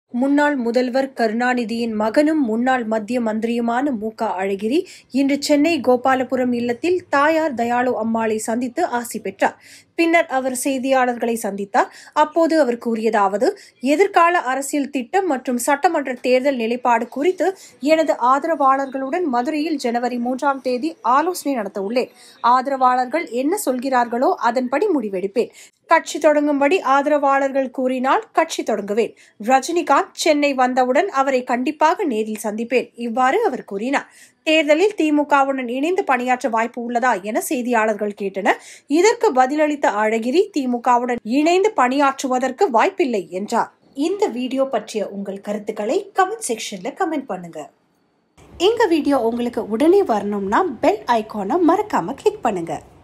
முன்னாள் முதல்வர் கருணாநிதியின் மகனும் முன்னாள் மத்திய மந்திரியுமான மு க அழகிரி இன்று சென்னை கோபாலபுரம் இல்லத்தில் தாயார் தயாளு அம்மாளை சந்தித்து ஆசி பெற்றார் பின்னர் அவர் செய்தியாளர்களை சந்தித்தார் அப்போது அவர் கூறியதாவது எதிர்கால அரசியல் திட்டம் மற்றும் சட்டமன்ற தேர்தல் நிலைப்பாடு குறித்து எனது ஆதரவாளர்களுடன் மதுரையில் ஜனவரி மூன்றாம் தேதி ஆலோசனை நடத்த உள்ளேன் ஆதரவாளர்கள் என்ன சொல்கிறார்களோ அதன்படி முடிவெடுப்பேன் கட்சி தொடங்கும்படி ஆதரவாளர்கள் கூறினால் கட்சி தொடங்குவேன் ரஜினிகாந்த் சென்னை வந்தவுடன் அவரை கண்டிப்பாக நேரில் சந்திப்பேன் இவ்வாறு அவர் கூறினார் தேர்தலில் திமுகவுடன் இணைந்து பணியாற்ற வாய்ப்பு உள்ளதா என செய்தியாளர்கள் கேட்டனர் இதற்கு பதிலளித்த அழகிரி திமுகவுடன் இணைந்து பணியாற்றுவதற்கு வாய்ப்பில்லை என்றார் இந்த வீடியோ பற்றிய உங்கள் கருத்துக்களை கமெண்ட் செக்ஷன்ல கமெண்ட் பண்ணுங்க எங்க வீடியோ உங்களுக்கு உடனே வரணும்னா பெல் ஐகானை மறக்காம கிளிக் பண்ணுங்க